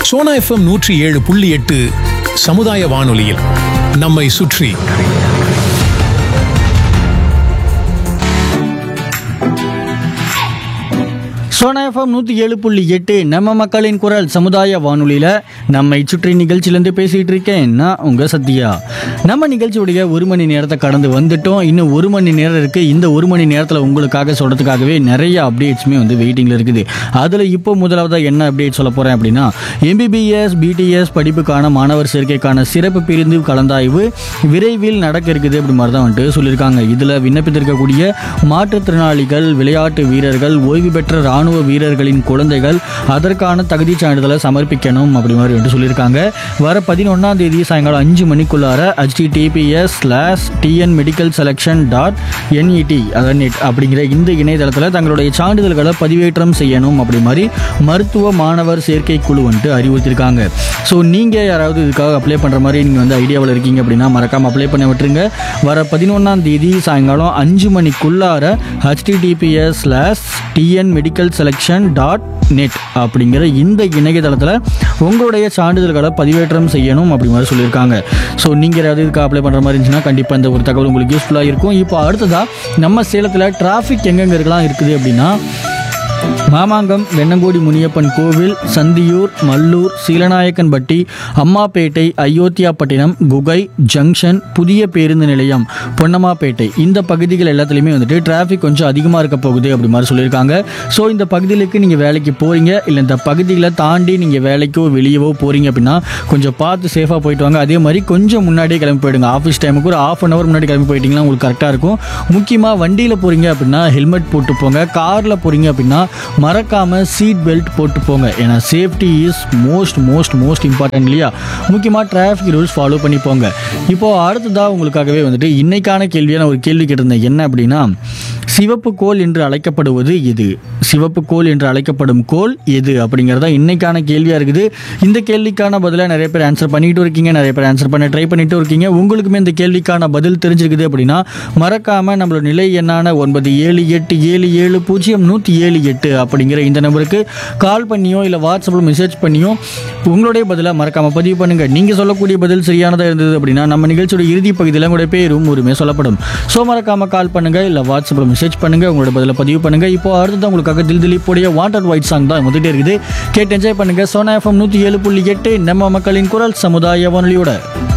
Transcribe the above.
Sona FM நூற்றி ஏழு புள்ளி எட்டு சமுதாய வானொலியில் நம்மை சுற்றி சோனா எஃப்எம் நூற்றி ஏழு புள்ளி எட்டு நம்ம மக்களின் குரல் சமுதாய வானொலியில் நம்மை சுற்றி நிகழ்ச்சியிலேருந்து பேசிகிட்டு இருக்கேன் நான் உங்கள் சத்யா நம்ம நிகழ்ச்சியுடைய ஒரு மணி நேரத்தை கடந்து வந்துட்டோம் இன்னும் ஒரு மணி நேரம் இருக்குது இந்த ஒரு மணி நேரத்தில் உங்களுக்காக சொல்கிறதுக்காகவே நிறைய அப்டேட்ஸுமே வந்து வெயிட்டிங்கில் இருக்குது அதில் இப்போ முதலாவதாக என்ன அப்டேட் சொல்ல போகிறேன் அப்படின்னா எம்பிபிஎஸ் பிடிஎஸ் படிப்புக்கான மாணவர் சேர்க்கைக்கான சிறப்பு பிரிந்து கலந்தாய்வு விரைவில் நடக்க இருக்குது அப்படி மாதிரி தான் வந்துட்டு சொல்லியிருக்காங்க இதில் விண்ணப்பித்திருக்கக்கூடிய மாற்றுத்திறனாளிகள் விளையாட்டு வீரர்கள் ஓய்வு பெற்ற ராணுவ வீரர்களின் குழந்தைகள் அதற்கான தகுதி சான்றிதழை சமர்ப்பிக்கணும் அப்படி மாதிரி வந்துட்டு சொல்லியிருக்காங்க வர பதினொன்றாம் தேதி சாயங்காலம் அஞ்சு மணிக்குள்ளார HTTPS slash TN medical selection dot NET அதான் நெட் அப்படிங்கிற இந்த இணையதளத்தில் தங்களுடைய சான்றிதழ்களை பதிவேற்றம் செய்யணும் அப்படி மாதிரி மருத்துவ மாணவர் சேர்க்கை குழு வந்துட்டு அறிவுறுத்திருக்காங்க ஸோ நீங்கள் யாராவது இதுக்காக அப்ளை பண்ணுற மாதிரி நீங்கள் வந்து ஐடியாவில் இருக்கீங்க அப்படின்னா மறக்காமல் அப்ளை பண்ண விட்டுருங்க வர பதினொன்றாம் தேதி சாயங்காலம் அஞ்சு மணிக்குள்ளார HTTPS slash TN medical selection dot net அப்படிங்கிற இந்த இணையதளத்தில் உங்களுடைய சான்றிதழ்களை பதிவேற்றம் செய்யணும் அப்படி மாதிரி சொல்லியிருக்காங்க ஸோ நீங்கள் யாராவது இதுக்கு அப்ளை பண்ணுற மாதிரி இருந்துச்சுன்னா கண்டிப்பாக இந்த ஒரு தகவல் உங்களுக்கு யூஸ்ஃபுல்லாக இருக்கும் இப்போ அடுத்ததாக நம்ம சேலத்தில் டிராஃபிக் எங்கெங்க இருக்கலாம் இருக்குது அப்படின்னா மாமாங்கம் வெண்ணங்கோடி முனியப்பன் கோவில் சந்தியூர் மல்லூர் சீலநாயக்கன்பட்டி அம்மாப்பேட்டை அயோத்தியாப்பட்டினம் குகை ஜங்ஷன் புதிய பேருந்து நிலையம் பொன்னம்மாப்பேட்டை இந்த பகுதிகள் எல்லாத்துலேயுமே வந்துட்டு டிராஃபிக் கொஞ்சம் அதிகமாக இருக்க போகுது அப்படி மாதிரி சொல்லியிருக்காங்க ஸோ இந்த பகுதிகளுக்கு நீங்கள் வேலைக்கு போகிறீங்க இல்லை இந்த பகுதிகளை தாண்டி நீங்கள் வேலைக்கோ வெளியவோ போகிறீங்க அப்படின்னா கொஞ்சம் பார்த்து சேஃபாக போயிட்டு வாங்க அதே மாதிரி கொஞ்சம் முன்னாடியே கிளம்பி போயிடுங்க ஆஃபீஸ் டைமுக்கு ஒரு ஆஃப் அன் ஹவர் முன்னாடி கிளம்பி போயிட்டீங்கன்னா உங்களுக்கு கரெக்டாக இருக்கும் முக்கியமாக வண்டியில் போகிறீங்க அப்படின்னா ஹெல்மெட் போட்டு போங்க காரில் போகிறீங்க அப்படின்னா மறக்காம சீட் பெல்ட் போட்டு போங்க ஏன்னா safety is most most most important இல்லையா முக்கியமாக டிராஃபிக் ரூல்ஸ் ஃபாலோ பண்ணி போங்க இப்போ அடுத்ததாக உங்களுக்காகவே வந்துட்டு இன்னைக்கான கேள்வியை நான் ஒரு கேள்வி கேட்டிருந்தேன் என்ன அப்படின்னா சிவப்பு கோல் என்று அழைக்கப்படுவது எது சிவப்பு கோல் என்று அழைக்கப்படும் கோல் எது அப்படிங்கிறதா இன்னைக்கான கேள்வியாக இருக்குது இந்த கேள்விக்கான பதிலாக நிறைய பேர் ஆன்சர் பண்ணிட்டு இருக்கீங்க நிறைய பேர் ஆன்சர் பண்ண ட்ரை பண்ணிட்டு இருக்கீங்க உங்களுக்குமே இந்த கேள்விக்கான பதில் தெரிஞ்சிருக்குது அப்படின்னா மறக்காமல் நம்மளோட நிலை எண்ணான ஒன்பது ஏழு எட்டு ஏழு ஏழு பூஜ்ஜியம் நூற்றி ஏழு எட்டு அப்படிங்கிற இந்த நம்பருக்கு கால் பண்ணியோ இல்லை வாட்ஸ்அப்பில் மெசேஜ் பண்ணியோ உங்களுடைய பதிலாக மறக்காமல் பதிவு பண்ணுங்கள் நீங்கள் சொல்லக்கூடிய பதில் சரியானதாக இருந்தது அப்படின்னா நம்ம நிகழ்ச்சியோட இறுதி பகுதியில் உங்களுடைய பேரும் உரிமை சொல்லப்படும் ஸோ மறக்காமல் கால் பண்ணுங்கள் இல்லை வாட்ஸ்அப்பில் மெசேஜ் பண்ணுங்கள் உங்களோட பதிலை பதிவு பண்ணுங்கள் இப்போ அடுத்தது உங்களுக்காக தில் திலீப்புடைய வாண்டட் ஒயிட் சாங் தான் வந்துட்டே இருக்குது கேட்டு என்ஜாய் பண்ணுங்கள் சோனா எஃப்எம் நூற்றி ஏழு புள்ளி எட்டு நம்ம மக்களின் குரல் சமுதாய வானொலியோட